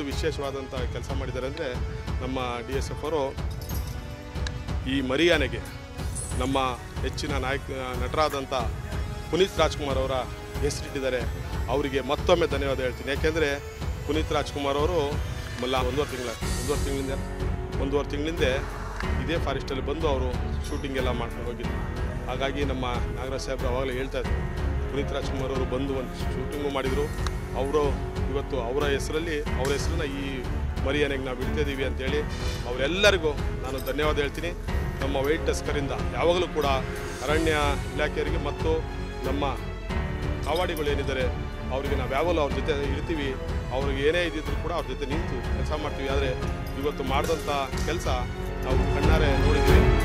ಇನ್ನೊಂದು ವಿಶೇಷವಾದಂಥ ಕೆಲಸ ಮಾಡಿದ್ದಾರೆ ಅಂದರೆ ನಮ್ಮ ಡಿ ಎಸ್ ಎಫ್ ಅವರು ಈ ಮರಿಯಾನೆಗೆ ನಮ್ಮ ಹೆಚ್ಚಿನ ನಾಯಕ ನಟರಾದಂಥ ಪುನೀತ್ ರಾಜ್ಕುಮಾರ್ ಅವರ ಹೆಸರಿಟ್ಟಿದ್ದಾರೆ ಅವರಿಗೆ ಮತ್ತೊಮ್ಮೆ ಧನ್ಯವಾದ ಹೇಳ್ತೀನಿ ಯಾಕೆಂದರೆ ಪುನೀತ್ ರಾಜ್ಕುಮಾರ್ ಅವರು ಮಲ್ಲ ಒಂದೂವರೆ ತಿಂಗಳ ಒಂದೂವರೆ ತಿಂಗಳಿಂದ ಒಂದೂವರೆ ತಿಂಗಳಿಂದ ಇದೇ ಫಾರೆಸ್ಟಲ್ಲಿ ಬಂದು ಅವರು ಶೂಟಿಂಗ್ ಎಲ್ಲ ಮಾಡ್ಕೊಂಡು ಹೋಗಿದ್ರು ಹಾಗಾಗಿ ನಮ್ಮ ನಾಗರಾಜ್ ಸಾಹೇಬ್ರು ಅವಾಗಲೇ ಹೇಳ್ತಾ ಇದ್ರು ಪುನೀತ್ ರಾಜ್ಕುಮಾರ್ ಅವರು ಬಂದು ಒಂದು ಶೂಟಿಂಗು ಮಾಡಿದರು ಅವರು ಇವತ್ತು ಅವರ ಹೆಸರಲ್ಲಿ ಅವರ ಹೆಸರನ್ನ ಈ ಮರಿಯಾನೆಗೆ ನಾವು ಇಡ್ತಿದ್ದೀವಿ ಅಂತೇಳಿ ಅವರೆಲ್ಲರಿಗೂ ನಾನು ಧನ್ಯವಾದ ಹೇಳ್ತೀನಿ ನಮ್ಮ ವೈಟ್ ಟಸ್ಕರಿಂದ ಯಾವಾಗಲೂ ಕೂಡ ಅರಣ್ಯ ಇಲಾಖೆಯವರಿಗೆ ಮತ್ತು ನಮ್ಮ ಕಾವಾಡಿಗಳು ಏನಿದ್ದಾರೆ ಅವರಿಗೆ ನಾವು ಯಾವಾಗಲೂ ಅವ್ರ ಜೊತೆ ಇರ್ತೀವಿ ಅವ್ರಿಗೆ ಏನೇ ಇದ್ದಿದ್ರು ಕೂಡ ಅವ್ರ ಜೊತೆ ನಿಂತು ಕೆಲಸ ಮಾಡ್ತೀವಿ ಆದರೆ ಇವತ್ತು ಮಾಡಿದಂಥ ಕೆಲಸ ನಾವು ಕಣ್ಣಾರೆ ನೋಡಿದ್ವಿ